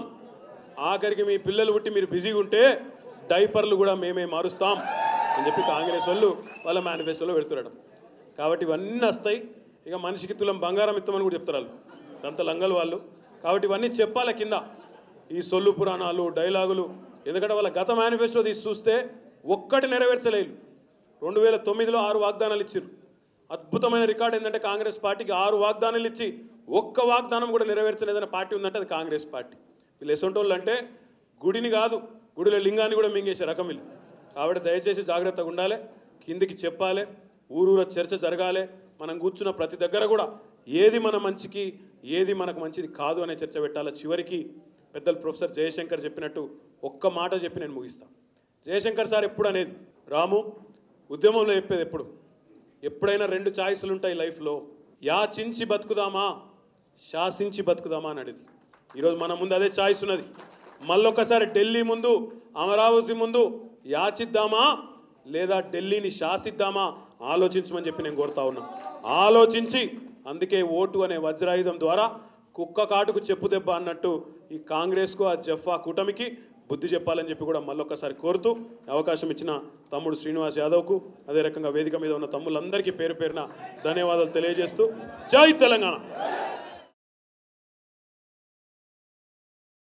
ఆఖరికి మీ పిల్లలు పుట్టి మీరు బిజీగా ఉంటే డైపర్లు కూడా మేమే మారుస్తాం అని చెప్పి కాంగ్రెస్ వాళ్ళు వాళ్ళ మేనిఫెస్టోలో పెడుతున్నాడు కాబట్టి ఇవన్నీ వస్తాయి ఇక మనిషికి తులం బంగారం ఇస్తామని కూడా చెప్తారు వాళ్ళు అంత లంగలు వాళ్ళు కాబట్టి ఇవన్నీ చెప్పాలి కింద ఈ సొల్లు పురాణాలు డైలాగులు ఎందుకంటే వాళ్ళ గత మేనిఫెస్టో తీసి చూస్తే ఒక్కటి నెరవేర్చలేదు రెండు వేల తొమ్మిదిలో ఆరు వాగ్దానాలు ఇచ్చారు అద్భుతమైన రికార్డు ఏంటంటే కాంగ్రెస్ పార్టీకి ఆరు వాగ్దానాలు ఇచ్చి ఒక్క వాగ్దానం కూడా నెరవేర్చలేదన్న పార్టీ ఉందంటే అది కాంగ్రెస్ పార్టీ వీళ్ళు ఎసొంటోళ్ళు అంటే గుడిని కాదు గుడిలో లింగాన్ని కూడా మింగేసే రకం వీళ్ళు కాబట్టి దయచేసి జాగ్రత్తగా ఉండాలి కిందికి చెప్పాలి ఊరూర చర్చ జరగాలి మనం కూర్చున్న ప్రతి దగ్గర కూడా ఏది మన మంచికి ఏది మనకు మంచిది కాదు అనే చర్చ పెట్టాలి చివరికి పెద్దలు ప్రొఫెసర్ జయశంకర్ చెప్పినట్టు ఒక్క మాట చెప్పి నేను ముగిస్తాను జయశంకర్ సార్ ఎప్పుడు అనేది రాము ఉద్యమంలో చెప్పేది ఎప్పుడు ఎప్పుడైనా రెండు ఛాయిస్లు ఉంటాయి లైఫ్లో యాచించి బతుకుదామా శాసించి బతుకుదామా అని అడిగింది ఈరోజు మన ముందు అదే ఛాయిస్ ఉన్నది మళ్ళొక్కసారి ఢిల్లీ ముందు అమరావతి ముందు యాచిద్దామా లేదా ఢిల్లీని శాసిద్దామా ఆలోచించమని చెప్పి నేను కోరుతా ఉన్నా ఆలోచించి అందుకే ఓటు అనే వజ్రాయుధం ద్వారా కుక్క కాటుకు చెప్పు దెబ్బ అన్నట్టు ఈ కాంగ్రెస్కు ఆ జఫా కూటమికి బుద్ధి చెప్పాలని చెప్పి కూడా మళ్ళొక్కసారి కోరుతూ అవకాశం ఇచ్చిన తమ్ముడు శ్రీనివాస్ యాదవ్కు అదే రకంగా వేదిక మీద ఉన్న తమ్ముళ్ళందరికీ పేరు పేరున ధన్యవాదాలు తెలియజేస్తూ జై తెలంగాణ